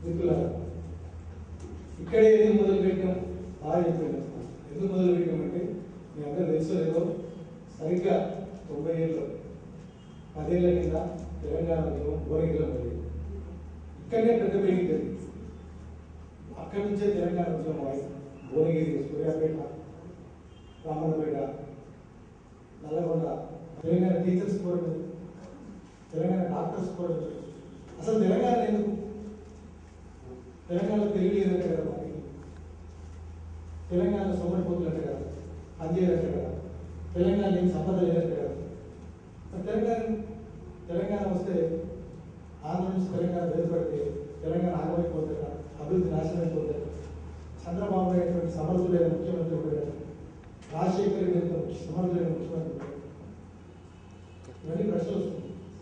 మిత్రులారా ఇక్కడే ఎందుకు మొదలు పెట్టాం బాగా చెప్పాను ఎందుకు మొదలు పెట్టామంటే మీ అందరూ తెలుసో లేదో సరిగ్గా తొంభై ఏళ్ళు పదేళ్ల కింద తెలంగాణ ఉద్యమం భువనగిరిలో ఉంది ఇక్కడనే పెద్ద పెరిగింది అక్కడి నుంచే తెలంగాణ ఉద్యమం అయి భువనగిరి సూర్యాపేట రామన్నపేట నల్లగొండ తెలంగాణ టీచర్స్ కూడా ఉంది. తెలంగాణ డాక్టర్స్ కూడా ఉంది. అసలు తెలంగాణ ఎందుకు తెలంగాణలో తెలుగు లేదంటే కదా మనకి తెలంగాణ సోమరిపోతులు అంటే కదా పనిచేయాలంటే కదా తెలంగాణ ఏం సంపద లేదంటే కదా మరి తెలంగాణ తెలంగాణ వస్తే ఆంధ్ర నుంచి తెలంగాణ వేరుపడితే తెలంగాణ ఆగమైపోతుంది కదా అభివృద్ధి నాశనం అయిపోతుంది చంద్రబాబు నాయుడు సమర్థులైన ముఖ్యమంత్రి కూడా రాజశేఖర్ రెడ్డి ఎంత సమర్థులైన ముఖ్యమంత్రి కూడా ఇవన్నీ ప్రశ్నలు వస్తుంది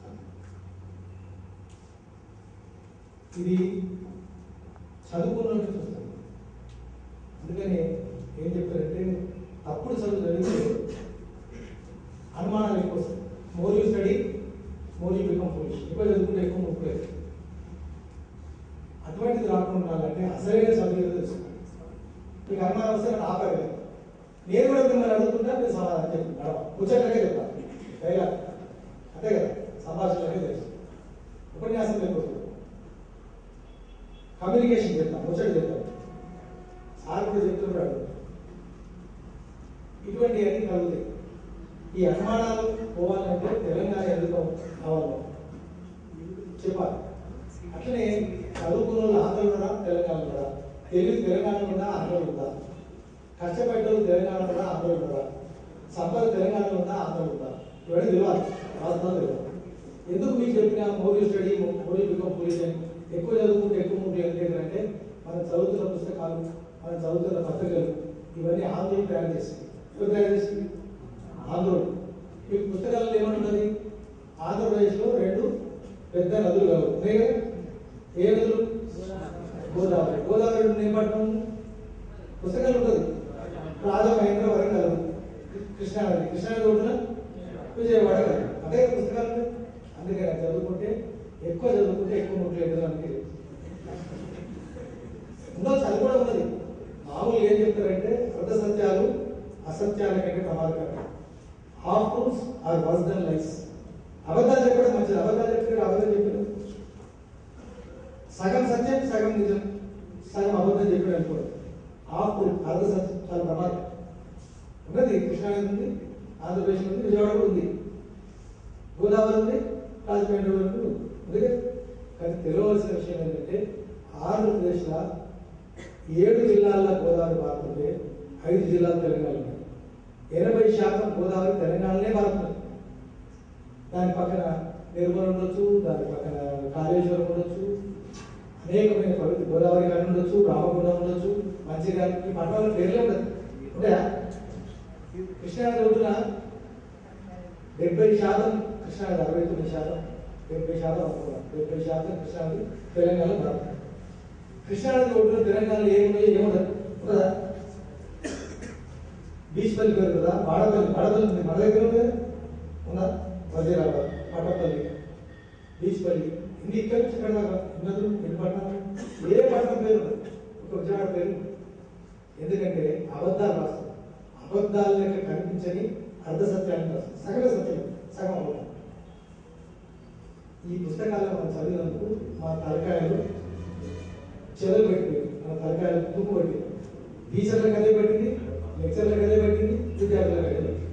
ఇది చదువుకున్న చూస్తాం అందుకని ఏం చెప్పారంటే తప్పుడు చదువు చదివితే అనుమానాలు ఎక్కువ వస్తాయి more you study more you become foolish ఎక్కువ చదువుకుంటే ఎక్కువ ముప్పై అటువంటిది రాకుండా ఉండాలంటే అసలైన చదువు ఏదో తెలుసుకోవాలి మీకు అనుమానం వస్తే నాకు ఆపాలి నేను కూడా మిమ్మల్ని అడుగుతుంటా నేను సమాధానం చెప్తాను ముచ్చట్లకే చెప్తాను పైగా అంతే కదా సంభాషణలకే తెలుసు ఉపన్యాసం లేకపోతుంది కమ్యూనికేషన్ చెప్తాను ముచ్చట చెప్తాను సార్ కూడా చెప్తున్నాడు ఇటువంటి అన్ని కలుగుతాయి ఈ అనుమానాలు పోవాలంటే తెలంగాణ ఎందుకు కావాలి చెప్పాలి అట్లనే చదువుకున్న వాళ్ళు ఆంధ్రలో ఉన్నారా తెలంగాణ ఉన్నారా తెలుగు తెలంగాణ ఉందా ఆంధ్రలో ఉందా కష్టపడ్డలు తెలంగాణ ఉందా ఆంధ్రలో ఉన్నారా సంపద తెలంగాణలో ఉందా ఆంధ్రలో ఉందా ఇవన్నీ తెలియాలి వాస్తవం తెలియాలి ఎందుకు మీకు చెప్పిన more the study more the become foolish అని ఎక్కువ చదువుకుంటే ఎక్కువ ముందు ఏంటంటే మనం చదువుతున్న పుస్తకాలు మనం చదువుతున్న పత్రికలు ఇవన్నీ ఆందోళన తయారు చేసింది ఎవరు తయారు చేసింది ఆందోళన మీకు పుస్తకాలలో ఏమంటున్నది ఆంధ్రప్రదేశ్లో రెండు పెద్ద నదులు కలవు ఉన్నాయి కదా ఏ నదులు గోదావరి గోదావరి నుండి ఏం పట్టణం పుస్తకాలు ఉంటుంది రాజా మహేంద్ర వరంగల్ కృష్ణానది కృష్ణానది ఒడ్డున విజయవాడ కలదు అదే కదా పుస్తకాలు ఉన్నాయి. అందుకని అది చదువుకుంటే ఎక్కువ చదువుకుంటే ఎక్కువ ముట్లు ఎక్కడానికి ఇందులో చదువు కూడా ఉన్నది మామూలు ఏం చెప్తారంటే అర్ధ సత్యాలు అసత్యాల కంటే ప్రమాదకరం half truths are worse than lies అబద్ధాలు చెప్పడం మంచిది అబద్ధాలు చెప్పాడు అబద్ధం చెప్పాడు సగం సత్యం సగం నిజం సగం అబద్ధం చెప్పాడు అనుకోడు హాఫ్ ట్రూత్ అర్ధ సత్యం చాలా ప్రమాదం ఉన్నది కృష్ణానది ఉంది ఆంధ్రప్రదేశ్ ఉంది విజయవాడ కూడా ఉంది గోదావరి ఉంది రాజమండ్రి వరకు ఉంది అందుకే కానీ తెలియవలసిన విషయం ఏంటంటే ఆంధ్రప్రదేశ్లో ఏడు జిల్లాల్లో గోదావరి పారుతుంటే ఐదు జిల్లాలు తెలంగాణ ఉన్నాయి ఎనభై శాతం గోదావరి తెలంగాణనే పారుతుంది దాని పక్కన నిర్మల్ ఉండొచ్చు దాని పక్కన కాళేశ్వరం ఉండొచ్చు అనేకమైన పవిత్ర గోదావరి గారి ఉండొచ్చు రామగుండం ఉండొచ్చు మంచిర్యాల ఈ పట్టణాల పేర్లే ఉండదు ఉంటాయా కృష్ణానది ఒడ్డున డెబ్బై శాతం కృష్ణానది అరవై తొమ్మిది శాతం డెబ్బై శాతం అనుకున్నాం డెబ్బై శాతం కృష్ణానది తెలంగాణ భారతం కృష్ణానది ఒడ్డున తెలంగాణలో ఏమున్నాయో ఏముండదు ఉండదా బీచ్ పల్లి పేరు కదా వాడపల్లి వాడపల్లి ఉంది మన దగ్గర ఉంది కదా? ఉందా వజీరాబాద్ పట్టపల్లి బీచ్ పల్లి ఇన్ని ఇక్కడ నుంచి ఇక్కడ దాకా ఉన్నది ఎన్ని పట్టణాలు ఏ పట్టణం పేరు ఉండదు. ఒక విజయవాడ పేరు ఉండదు. ఎందుకంటే అబద్ధాలు రాస్తారు అబద్ధాలు లెక్క కనిపించని అర్ధ సత్యాన్ని రాస్తారు సగల సత్యం సగం అబద్ధం ఈ పుస్తకాలను మనం చదివినందుకు మా తలకాయలు చెదలు పెట్టింది మన తలకాయలు తుప్పు పట్టింది టీచర్లకు అదే పట్టింది లెక్చర్లకు అదే పట్టింది విద్యార్థులకు అదే పట్టింది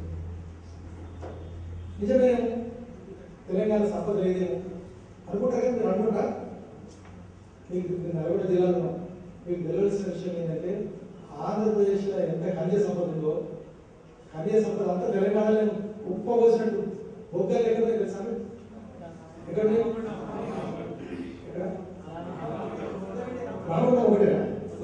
నిజమేమో తెలంగాణ సంపద లేదేమో అనుకుంటారు కదా మీరు అనుకుంటా మీకు మీరు నల్గొండ జిల్లాలో ఉన్నాం. మీకు తెలియాల్సిన విషయం ఏంటంటే ఆంధ్రప్రదేశ్లో ఎంత ఖనిజ సంపద ఉందో ఖనిజ సంపద అంతా తెలంగాణలో ఉప్పబోసినట్టు బొగ్గలు ఎక్కడ ఉన్నాయి తెలుసా మీకు? ఎక్కడ ఉన్నాయి? ఎక్కడ రామగుండం ఒకటేనా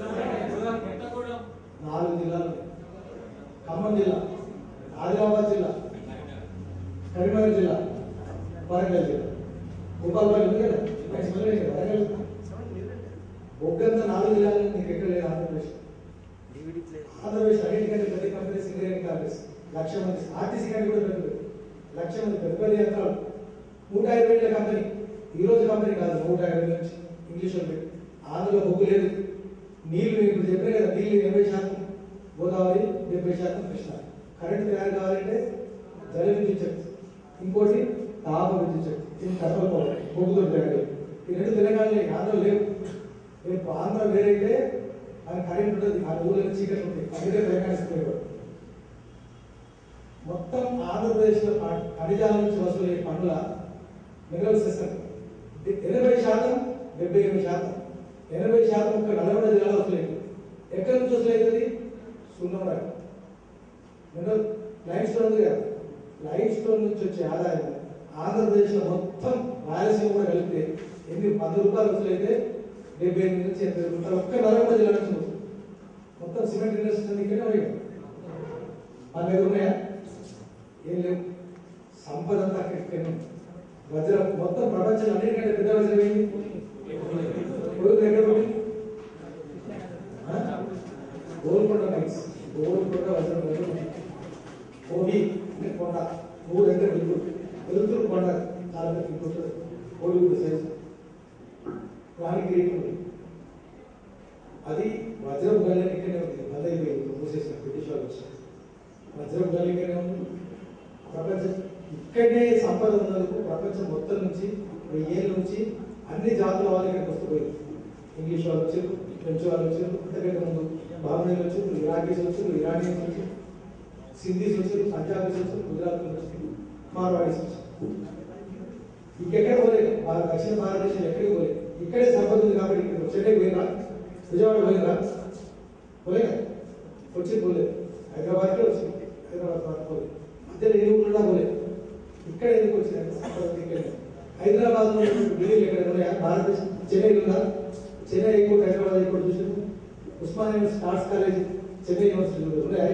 నాలుగు జిల్లాలు ఉన్నాయి. ఖమ్మం జిల్లా ఆదిలాబాద్ జిల్లా కరీంనగర్ జిల్లా వరంగల్ జిల్లా భూపాలపల్లి ఉంది కదా నెక్స్ట్ మళ్ళీ ఇక్కడ వరంగల్ బొగ్గంత నాలుగు జిల్లాలు నీకు ఎక్కడ లేదు ఆంధ్రప్రదేశ్ ఆంధ్రప్రదేశ్ అన్నిటికంటే పెద్ద కంపెనీ సింగరేణి కాంగ్రెస్ లక్ష మంది ఆర్టీసీ కంటే కూడా పెద్ద లక్ష మంది పెద్ద పెద్ద యంత్రాలు నూట యాభై ఏళ్ళ కంపెనీ ఈ రోజు కంపెనీ కాదు నూట యాభై నుంచి ఇంగ్లీష్ వాళ్ళు పెట్టి ఆంధ్రలో బొగ్గు లేదు నీళ్లు నేను ఇప్పుడు చెప్పిన కదా నీళ్లు ఎనభై శాతం గోదావరి డెబ్బై శాతం కృష్ణ కరెంట్ తయారు కావాలంటే జల విద్యుత్ శక్తి ఇంకోటి తాప విద్యుత్ శక్తి ఇది కథలు పోవాలి బొగ్గుతో తయారు ఈ రెండు తెలంగాణలో ఆంధ్ర లేవు రేపు ఆంధ్ర వేరైతే మన కరెంట్ ఉంటుంది ఆ ఊళ్ళో చీకటి ఉంటుంది అందుకే తెలంగాణ ఇస్తున్నారు మొత్తం ఆంధ్రప్రదేశ్లో ప- ఖనిజాల నుంచి వసూలయ్యే పన్నుల మినరల్ సిస్టమ్ ఎనభై శాతం డెబ్బై ఎనిమిది శాతం ఎనభై శాతం ఒక నల్గొండ జిల్లాలో వసూలైంది ఎక్కడి నుంచి వసూలవుతుంది సున్నం రాయి మినరల్ లైమ్ స్టోన్ ఉంది కదా లైమ్ స్టోన్ నుంచి వచ్చే ఆదాయం ఆంధ్రప్రదేశ్లో మొత్తం రాయలసీమ కూడా కలిపితే ఎన్ని వంద రూపాయలు వసూలైతే డెబ్బై ఎనిమిది నుంచి ఎనభై రూపాయలు ఒక్క నల్గొండ జిల్లా నుంచి వస్తుంది. మొత్తం సిమెంట్ ఇండస్ట్రీ ఇక్కడే ఉన్నాయి కదా. మన దగ్గర ఉన్నాయా ఏం లేవు సంపద అంతా అక్కడికి వజ్రం మొత్తం ప్రపంచం అన్నిటికంటే పెద్ద వజ్రం ఏంటి గోల్డ్ ఎక్కడ ఉంది ఆ? గోల్కొండ మైన్స్ గోల్కొండ వజ్రం వజ్రం ఉంది. ఓడి అంటే కొండ మూడు అంటే వెలుగురు వెలుగురు కొండ చాలా పెద్ద ఉంటుంది కోడిగుడ్డు సైజు దానికి రేటు ఉంది అది వజ్రం గల్ల ఇక్కడే ఉంది బదైపోయింది మూసేసిన బ్రిటిష్ వాళ్ళు వచ్చి వజ్రం గల్ల ఇక్కడే ఉంది ప్రపంచం ఇక్కడే సంపద ఉన్నందుకు ప్రపంచం మొత్తం నుంచి వెయ్యేళ్ళ నుంచి అన్ని జాతుల వాళ్ళు ఇక్కడికి వస్తుపోయింది ఇంగ్లీష్ వాళ్ళు వచ్చారు ఫ్రెంచ్ వాళ్ళు వచ్చారు అంతకంటే ముందు బాంబేలు వచ్చారు ఇరాకీస్ వచ్చారు ఇరానియన్స్ వచ్చారు సింధీస్ వచ్చారు పంజాబీస్ వచ్చారు గుజరాత్ వచ్చారు మార్వాడీస్ వచ్చారు ఇంకెక్కడ పోలేదు భారత దక్షిణ భారతదేశం ఎక్కడికి పోలేదు ఇక్కడే సంపద ఉంది కాబట్టి ఇక్కడ చెన్నై పోయినా విజయవాడ పోయినా పోలేదా వచ్చి పోలేదు హైదరాబాద్కే వచ్చింది హైదరాబాద్ వరకు పోలేదు మధ్యలో ఏ ఊళ్ళో పోలేదు ఇక్కడ ఎందుకు వచ్చిందంటే సంపద ఉంది ఇక్కడే హైదరాబాద్ లో ఢిల్లీ ఎక్కడ ఉన్నాయా భారతదేశం చెన్నై ఉందా చెన్నై ఎయిర్పోర్ట్ హైదరాబాద్ ఎయిర్పోర్ట్ చూసి Osmania University Arts College Chennai University ఉన్నాయా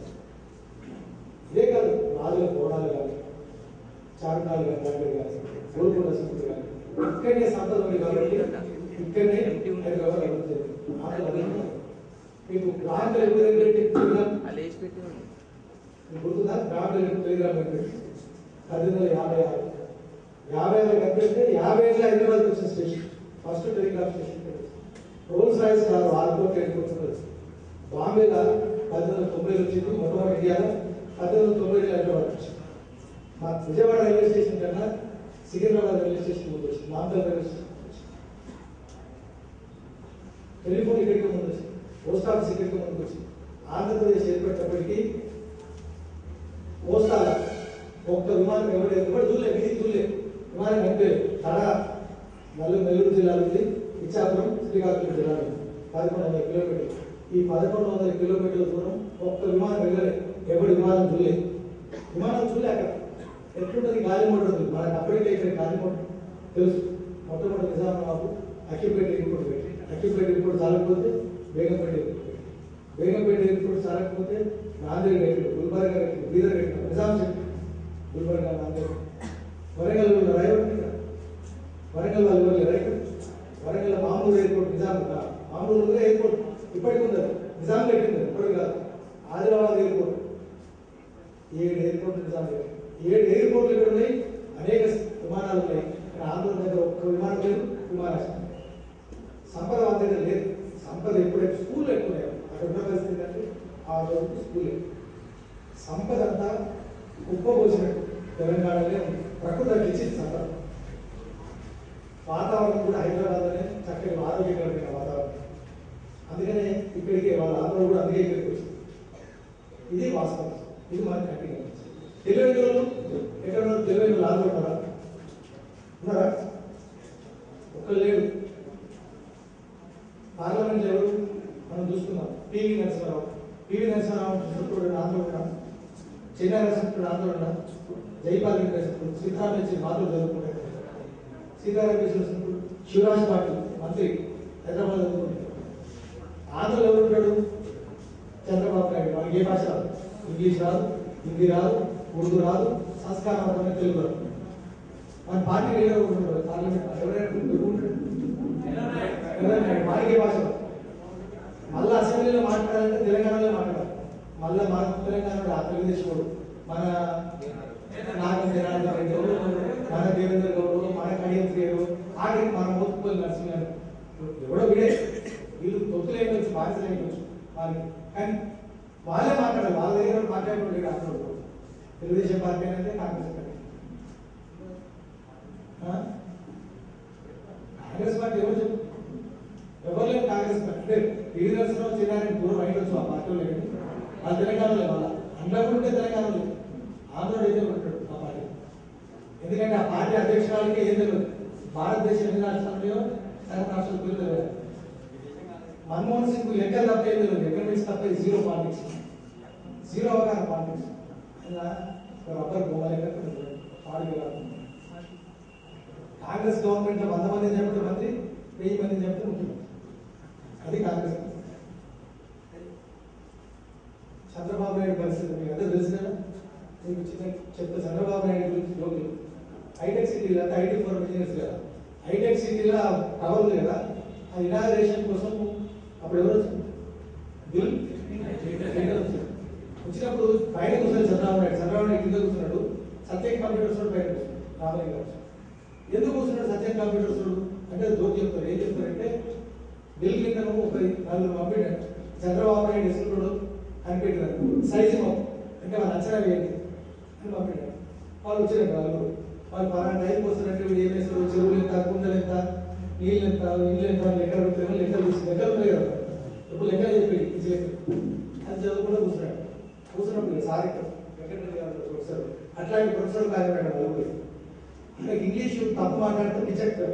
ఇదే కాదు రాజుల కోణాలు కానీ చారునాలు కానీ లాంటివి కానీ గోల్కొండ సింపుల్ కానీ ఇక్కడనే సంపద ఉంది కాబట్టి ఇక్కడనే హైదరాబాద్ అభివృద్ధి చెందింది. ఆంధ్ర అభివృద్ధి. మీకు గ్రాండ్లు ఎప్పుడు ఏంటంటే టెలిగ్రామ్ అలా వేసి పెట్టి ఉంది మీకు గుర్తుందా గ్రాండ్లు ఎప్పుడు టెలిగ్రామ్ కనిపెట్టి పద్దెనిమిది వందల యాభై ఆరు యాభై ఆరు కనిపెడితే యాభై ఏళ్ళ హైదరాబాద్ వచ్చిన station first telegram station Rolls Royce కాదు ఆరు కోట్లు వెళ్ళిపోతున్నారు బాంబేలో పద్దెనిమిది వందల తొంభైలో వచ్చింది మొట్టమొదటి ఇండియాలో పద్దెనిమిది వందల తొంభై హైదరాబాద్ వచ్చింది మా విజయవాడ రైల్వే స్టేషన్ కన్నా సికింద్రాబాద్ రైల్వే స్టేషన్ ముందు వచ్చింది నాంపల్ రైల్వే స్టేషన్ వచ్చింది. టెలిఫోన్ ఇక్కడికి ముందు వచ్చింది పోస్ట్ ఆఫీస్ ఇక్కడికి ముందుకు వచ్చింది ఆంధ్రప్రదేశ్ ఏర్పడినప్పటికీ పోస్టాల ఒక్క విమానం ఎవరు ఎవరు చూడలే వీధి చూడలే విమానం అంటే తడ నెల్లూరు నెల్లూరు జిల్లాలో ఉంది ఇచ్చాపురం శ్రీకాకుళం జిల్లాలో ఉంది పదకొండు వందల కిలోమీటర్లు ఈ పదకొండు వందల కిలోమీటర్ల దూరం ఒక్క విమానం వెళ్ళలే ఎవరు విమానం చూడలే విమానం చూడలే అక్కడ ఎట్లుంటుంది గాలి మోటార్ ఉంది మనకు అప్పటికే ఇక్కడ గాలి మోటార్ తెలుసు మొట్టమొదటి నిజామాబాబు అక్కిపేట ఎయిర్పోర్ట్ పెట్టి అక్కిపేట ఎయిర్పోర్ట్ చాలకపోతే బేగంపేట ఎయిర్పోర్ట్ పెట్టి బేగంపేట ఎయిర్పోర్ట్ చాలకపోతే Nanded airport Gulbarga airport Bidar airport Nizam చెప్పి గుల్బర్గా నాందేడ్ వరంగల్ వాళ్ళు రాయవరం ఇక్కడ వరంగల్ వాళ్ళు ఎవరు లేరా ఇక్కడ వరంగల్ మామూలు ఎయిర్పోర్ట్ నిజాం ఉందా? మామూలు ఉంది ఎయిర్పోర్ట్ ఇప్పటికి ఉంది అది. నిజాం పెట్టింది ఇప్పటికి కాదు ఆదిలాబాద్ ఎయిర్పోర్ట్ ఏడు ఎయిర్పోర్ట్లు నిజాం పెట్టింది. ఏడు ఎయిర్పోర్ట్లు ఇక్కడ ఉన్నాయి అనేక విమానాలు ఉన్నాయి ఇక్కడ ఆంధ్ర దగ్గర ఒక్క విమానం లేదు విమానాశ్రయం లేదు. సంపద వాళ్ళ దగ్గర లేదు సంపద ఎప్పుడైతే స్కూల్ ఎక్కువ ఉన్నాయి అక్కడ ఉన్న పరిస్థితి ఏంటంటే ఆ రోజు స్కూల్ లేదు. సంపద అంతా కుప్పబోసినట్టు తెలంగాణలో ఉంది. ప్రకృతి అట్లా ఇచ్చింది సంపద వాతావరణం కూడా హైదరాబాద్లోనే చక్కటి ఆరోగ్యకరమైన వాతావరణం అందుకనే ఇక్కడికి వాళ్ళ ఆంధ్ర కూడా అందుకే ఇక్కడికి వచ్చింది ఇది వాస్తవం ఇది మనకి కట్టిగా తెలివైన వాళ్ళు ఎక్కడ ఉన్నారు తెలివైన వాళ్ళు ఆంధ్ర ఉన్నారా ఉన్నారా ఒక్కరు లేడు పార్లమెంట్ ఎవరు మనం చూస్తున్నాం పివి నరసింహారావు పివి నరసింహారావు చూసినప్పుడు ఆంధ్ర ఉన్నాం చెన్నై నరసింహుడు ఆంధ్ర ఉన్నాం జైపాల్ నరసింహుడు సీతారామేశ్వరి మాటలు చదువుకుంటారు సీతారామేశ్వర శివరాజ్ పాటిల్ మంత్రి హైదరాబాద్ చదువుకుంటారు ఆంధ్రలో ఎవరు ఉంటాడు చంద్రబాబు నాయుడు మనకి ఏ భాష రాదు ఇంగ్లీష్ రాదు హిందీ రాదు ఉర్దూ రాదు సంస్కారం మాత్రమే తెలుగు రాదు మన పార్టీ లీడర్ కూడా ఉంటాడు పార్లమెంట్ ఎవరైనా ఉంటాడు ఎవరైనా నాయుడు. మనకి ఏ భాష రాదు మళ్ళీ అసెంబ్లీలో మాట్లాడాలంటే తెలంగాణలో మాట్లాడాలి మళ్ళీ మన తెలంగాణ ఆ తెలుగుదేశం వాడు, మన నాగం జనార్దన్ రెడ్డి ఎవరు, మన దేవేంద్ర గౌడ్ మన కడియం శ్రీరు ఆఖరికి మన మోత్తుపల్లి నరసింహ ఎవడో విడే క్యాన్సిల్ అయిపోవచ్చు వాళ్ళకి కానీ వాళ్ళే మాట్లాడాలి వాళ్ళ దగ్గర మాట్లాడేటువంటి లేడు అందరూ తెలుగుదేశం పార్టీ అనేది కాంగ్రెస్ పార్టీ ఆ? కాంగ్రెస్ పార్టీ ఎవరు చెప్పు ఎవరు లేరు కాంగ్రెస్ పార్టీ అంటే టీవీ నరసింహరావు చిన్నారెడ్డి దూరం అయ్యొచ్చు ఆ పార్టీలో లేదు వాళ్ళ తెలంగాణలో వాళ్ళ అందులో కూడా ఉంటే తెలంగాణలో లేదు ఆంధ్రలో అయితే ఉంటాడు ఆ పార్టీ ఎందుకంటే ఆ పార్టీ అధ్యక్షురాలకి ఏం తెలియదు భారతదేశం ఎన్ని రాష్ట్రాలు లేవో సగం రాష్ట్రాలు పేరు తెలియదు మన్మోహన్ సింగ్ లెక్కలు తప్ప ఏం తెలియదు ఎకనామిక్స్ తప్ప జీరో పాలిటిక్స్ జీరో అవగాహన పాలిటిక్స్ ఇలా ఒక రబ్బర్ బొమ్మ లెక్క పార్టీ కాంగ్రెస్ గవర్నమెంట్ లో వంద మంది చెప్తే మంత్రి వెయ్యి మంది చెప్తే ముఖ్యమంత్రి అది కాంగ్రెస్ చంద్రబాబు నాయుడు పరిస్థితి మీకు అందరూ తెలుసు కదా మీకు చిన్న చెప్తే చంద్రబాబు నాయుడు గురించి జోకులు హైటెక్ సిటీలో అంటే ఐటీ ఫోర్ బిజినెస్ కదా హైటెక్ సిటీలో టవర్ ఉంది కదా ఆ ఇనాగ్రేషన్ కోసం అప్పుడు ఎవరు వచ్చారు బిల్ క్లింటన్ వచ్చారు. వచ్చినప్పుడు బయట కూర్చొని చంద్రబాబు నాయుడు చంద్రబాబు నాయుడు కింద కూర్చున్నాడు సత్యం కంప్యూటర్స్ వాడు బయట కూర్చున్నాడు రామలింగ గారు ఎందుకు కూర్చున్నాడు సత్యం కంప్యూటర్స్ వాడు అంటే దోతి చెప్తారు ఏం చెప్తారంటే బిల్ క్లింటన్ ఒక నలుగురు పంపించాడు చంద్రబాబు నాయుడు ఇస్తున్నాడు కనిపెట్టినారు సైజు మాకు అంటే వాళ్ళు అంచనా వేయండి అని పంపించాడు వాళ్ళు వచ్చారు వాళ్ళు వాళ్ళు పలానా టైంకి వస్తారంటే వీడు ఏం చేస్తారు చెరువులు ఎంత కుండలు ఎంత నీళ్ళు ఎంత ఇల్లు ఎంత అని లెక్కలు పెడతారు లెక్కలు తీసి లెక్కలు ఉంటాయి కదా ఇప్పుడు లెక్కలు చెప్పి ఇది చెప్పి అది చదువుకుంటూ కూర్చున్నాడు కూర్చున్నప్పుడు ఇక సార్ ఇక్కడ వెంకటరెడ్డి గారు ప్రొఫెసర్ అట్లాంటి ప్రొఫెసర్ కాదు మేడం వాళ్ళు ఆయనకి ఇంగ్లీష్ తప్పు మాట్లాడితే నిజెక్టారు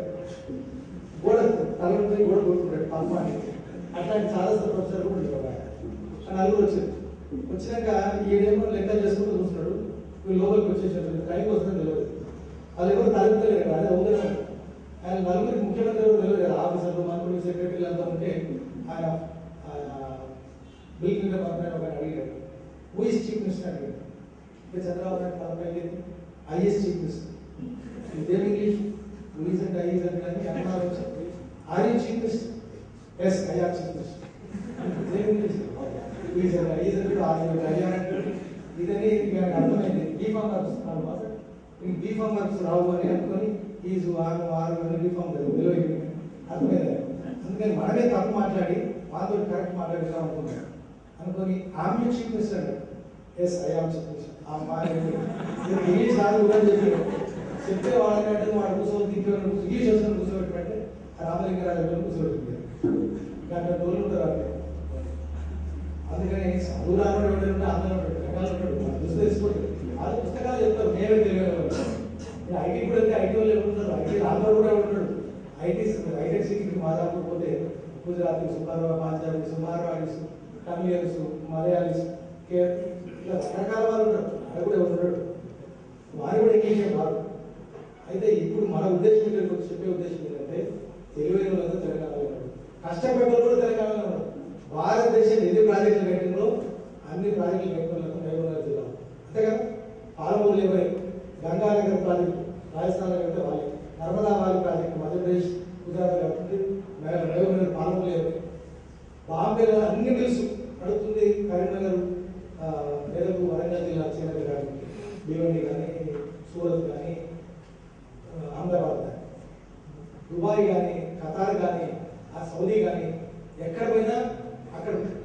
గోడ తలపై గోడ కొట్టుకుంటాడు తప్పు అని అట్లాంటి చాలా ప్రొఫెసర్ కూడా ఉండేవాడు ఆయన. ఆ నలుగురు వచ్చారు వచ్చినాక ఈడేమో లెక్కలు చేసుకుంటూ చూస్తున్నాడు వీళ్ళు లోపలికి వచ్చేసారు టైం వస్తుందని తెలియదు వాళ్ళు ఎవరు తలుపుతలేరు కదా అదే ఉందని ఆయన నలుగురికి ముఖ్యమంత్రి ఎవరు తెలియదు కదా ఆఫీసర్లు మంత్రులు సెక్రటరీలు అంతా ఉంటే ఆయన ఆయన బిల్ కింద పంపిన ఒక అడిగాడు హూ ఇస్ చీఫ్ మినిస్టర్ అడిగాడు అంటే చంద్రబాబు నాయుడు తలపై ఐఎస్ చీఫ్ మినిస్టర్ ఇదేం ఇంగ్లీష్ హూ ఇస్ అంటే ఐఎస్ అంటే అని అన్నారు వచ్చి are you chief minister yes I are chief minister ఇదేం ఇంగ్లీష్ హూ ఇస్ అంటే ఐఎస్ అంటే ఆర్ యూ ఐ ఆర్ అంటే ఇదని ఇక నాకు అర్థమైంది బీఫామ్ వర్క్స్ ఇంక బీఫామ్ వర్క్స్ రావు అని అనుకొని ఈజు ఆరు ఆరు అని బీఫామ్ కదా తెలియదు అర్థమైంది అందుకని మనమే తప్పు మాట్లాడి మాతో కరెక్ట్ మాట్లాడిద్దాం అనుకున్నాం అనుకొని ఆమె chief minister yes I am chief minister ఆ అమ్మాయి ఇంగ్లీష్ రాదు కూడా చెప్పాడు చెప్తే వాళ్ళకంటే వాడు కూర్చొని తింటాడు ఇంగ్లీష్ వస్తుంది కూర్చోబెట్టమంటే రామలింగరాజు కూర్చోబెట్టింది గంట రోజులు ఉంటారు అక్కడ అందుకని చదువు రావడం ఎవరైనా అందరూ రకాలు ఉంటాడు దృష్టి తెలుసుకుంటారు వాళ్ళు పుస్తకాలు చెప్తారు మేమే తెలియదు ఇప్పుడు ఐటీ కూడా అయితే ఐటీ వాళ్ళు ఎవరు ఉంటారు ఐటీ రాంధ్ర కూడా ఉంటాడు ఐటీ ఐటీ సిటీకి మాదాపూర్ పోతే గుజరాతీ సుబ్బారావు పాంజాబీ సుమారాయిస్ తమిళియన్స్ మలయాళీస్ కేర్ ఇలా రకరకాల వాళ్ళు ఉంటారు అక్కడ కూడా ఎవరు ఉంటాడు వారు కూడా ఇంగ్లీషే రాదు అయితే ఇప్పుడు మన ఉద్దేశం ఏంటంటే చెప్పే ఉద్దేశం ఏంటంటే తెలివైన వాళ్ళంతా తెలంగాణలో ఉన్నారు కష్టపడ్డ వాళ్ళు కూడా తెలంగాణలో ఉన్నారు భారతదేశం ఎన్ని ప్రాజెక్టులు కట్టిందో అన్ని ప్రాజెక్టులు కట్టిన వాళ్ళంతా మహబూబ్నగర్ జిల్లా అంతే కదా పాలమూరు ఎవరే గంగానగర్ ప్రాజెక్టు రాజస్థాన్లో కడితే వాళ్ళే నర్మదా వారి ప్రాజెక్టు మధ్యప్రదేశ్ గుజరాత్ కడుతుంది మహబూబ్నగర్ పాలమూరు ఎవరే బాంబేలో అన్ని మిల్స్ నడుస్తుంది కరీంనగర్ ఆ, మెదక్ వరంగల్ జిల్లా చిన్నది కానీ భీవండి కానీ సూరత్ కానీ ఆ, అహ్మదాబాద్ కానీ దుబాయ్ కానీ ఖతార్ కానీ ఆ సౌదీ కానీ ఎక్కడ పోయినా అక్కడ